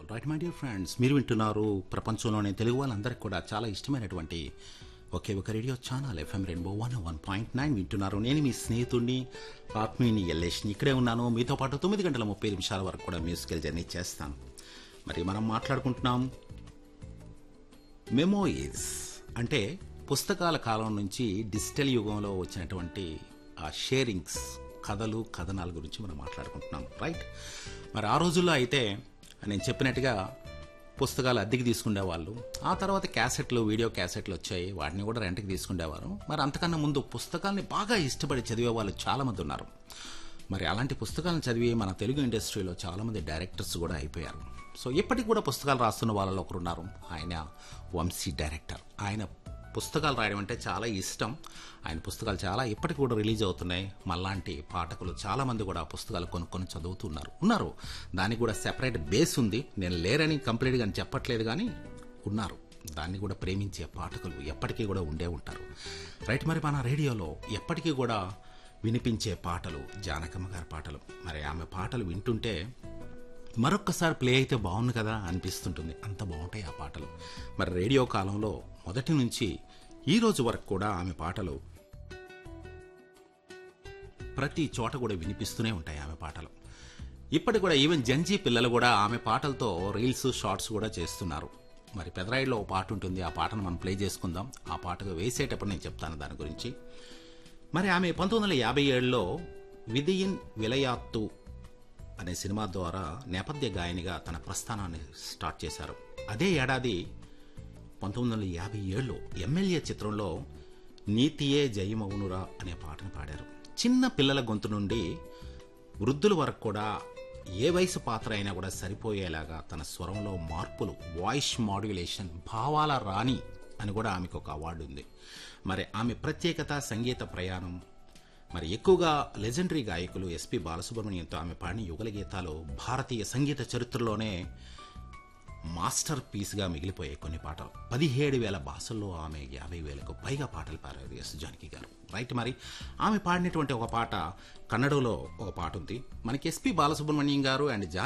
right my dear friends మీరు వింటున్నారు ప్రపంచంలోనే తెలుగు వాళ్ళందరికీ కూడా చాలా ఇష్టమైనటువంటి ఒకే ఒక radio channel FM rainbow one one point nine వింటున్నారు నేను మీ స్నేహితుడిని ఆత్మీయుని ఎల్లేష్ని ఇక్కడే ఉన్నాను మీతో పాటు తొమ్మిది గంటల ముప్పై నిమిషాల వరకు కూడా మ్యూజికల్ జర్నీ చేస్తాను మరి మనం మాట్లాడుకుంటున్నాం మెమోయిస్ అంటే పుస్తకాల కాలం నుంచి డిజిటల్ యుగంలో వచ్చినటువంటి ఆ షేరింగ్స్ కథలు కథనాల గురించి మనం మాట్లాడుకుంటున్నాం రైట్ మరి ఆ రోజుల్లో అయితే నేను చెప్పినట్టుగా పుస్తకాలు అద్దెకి తీసుకునేవాళ్ళు ఆ తర్వాత క్యాసెట్లు వీడియో క్యాసెట్లు వచ్చాయి వాటిని కూడా రెంట్కి తీసుకునేవారు మరి అంతకన్నా ముందు పుస్తకాల్ని బాగా ఇష్టపడి చదివే వాళ్ళు చాలామంది ఉన్నారు మరి అలాంటి పుస్తకాలను చదివి మన తెలుగు ఇండస్ట్రీలో చాలామంది డైరెక్టర్స్ కూడా అయిపోయారు సో ఇప్పటికి కూడా పుస్తకాలు రాస్తున్న వాళ్ళలో ఒకరు ఉన్నారు ఆయన వంశీ డైరెక్టర్ ఆయన పుస్తకాలు రాయడం అంటే చాలా ఇష్టం ఆయన పుస్తకాలు చాలా ఇప్పటికి కూడా రిలీజ్ అవుతున్నాయి మళ్ళాంటి పాఠకులు చాలామంది కూడా ఆ పుస్తకాలు కొనుక్కొని చదువుతున్నారు ఉన్నారు దానికి కూడా సెపరేట్ బేస్ ఉంది నేను లేరని కంప్లీట్గా అని చెప్పట్లేదు కానీ ఉన్నారు దాన్ని కూడా ప్రేమించే పాఠకులు ఎప్పటికీ కూడా ఉండే ఉంటారు రైట్ మరి మన రేడియోలో ఎప్పటికీ కూడా వినిపించే పాటలు జానకమ్మ గారి పాటలు మరి ఆమె పాటలు వింటుంటే మరొక్కసారి ప్లే అయితే బాగుంది కదా అనిపిస్తుంటుంది అంత బాగుంటాయి ఆ పాటలు మరి రేడియో కాలంలో మొదటి నుంచి ఈ రోజు వరకు కూడా ఆమె పాటలు ప్రతి చోట కూడా వినిపిస్తూనే ఉంటాయి ఆమె పాటలు ఇప్పటి కూడా ఈవెన్ జంజీ పిల్లలు కూడా ఆమె పాటలతో రీల్స్ షార్ట్స్ కూడా చేస్తున్నారు మరి పెదరాయిలో ఒక పాట ఉంటుంది ఆ పాటను మనం ప్లే చేసుకుందాం ఆ పాటకు వేసేటప్పుడు నేను చెప్తాను దాని గురించి మరి ఆమె పంతొమ్మిది వందల యాభై ఏడులో విధియిన్ విలయాత్తు అనే సినిమా ద్వారా నేపథ్య గాయనిగా తన ప్రస్థానాన్ని స్టార్ట్ చేశారు అదే ఏడాది పంతొమ్మిది వందల యాభై ఏడులో ఎమ్మెల్యే చిత్రంలో నీతియే జయమౌనురా అనే పాటను పాడారు చిన్న పిల్లల గొంతు నుండి వృద్ధుల వరకు కూడా ఏ వయసు పాత్ర అయినా కూడా సరిపోయేలాగా తన స్వరంలో మార్పులు వాయిస్ మాడ్యులేషన్ భావాల రాణి అని కూడా ఆమెకు ఒక అవార్డు ఉంది మరి ఆమె ప్రత్యేకత సంగీత ప్రయాణం మరి ఎక్కువగా లెజెండరీ గాయకులు ఎస్పి బాలసుబ్రహ్మణ్యంతో ఆమె పాడిన యుగల గీతాలు భారతీయ సంగీత చరిత్రలోనే మాస్టర్ పీస్గా మిగిలిపోయాయి కొన్ని పాటలు పదిహేడు వేల భాషల్లో ఆమె యాభై వేలకు పైగా పాటలు పాడారు ఎస్ జానకి గారు రైట్ మరి ఆమె పాడినటువంటి ఒక పాట కన్నడలో ఒక పాట ఉంది మనకి ఎస్పి బాలసుబ్రహ్మణ్యం గారు అండ్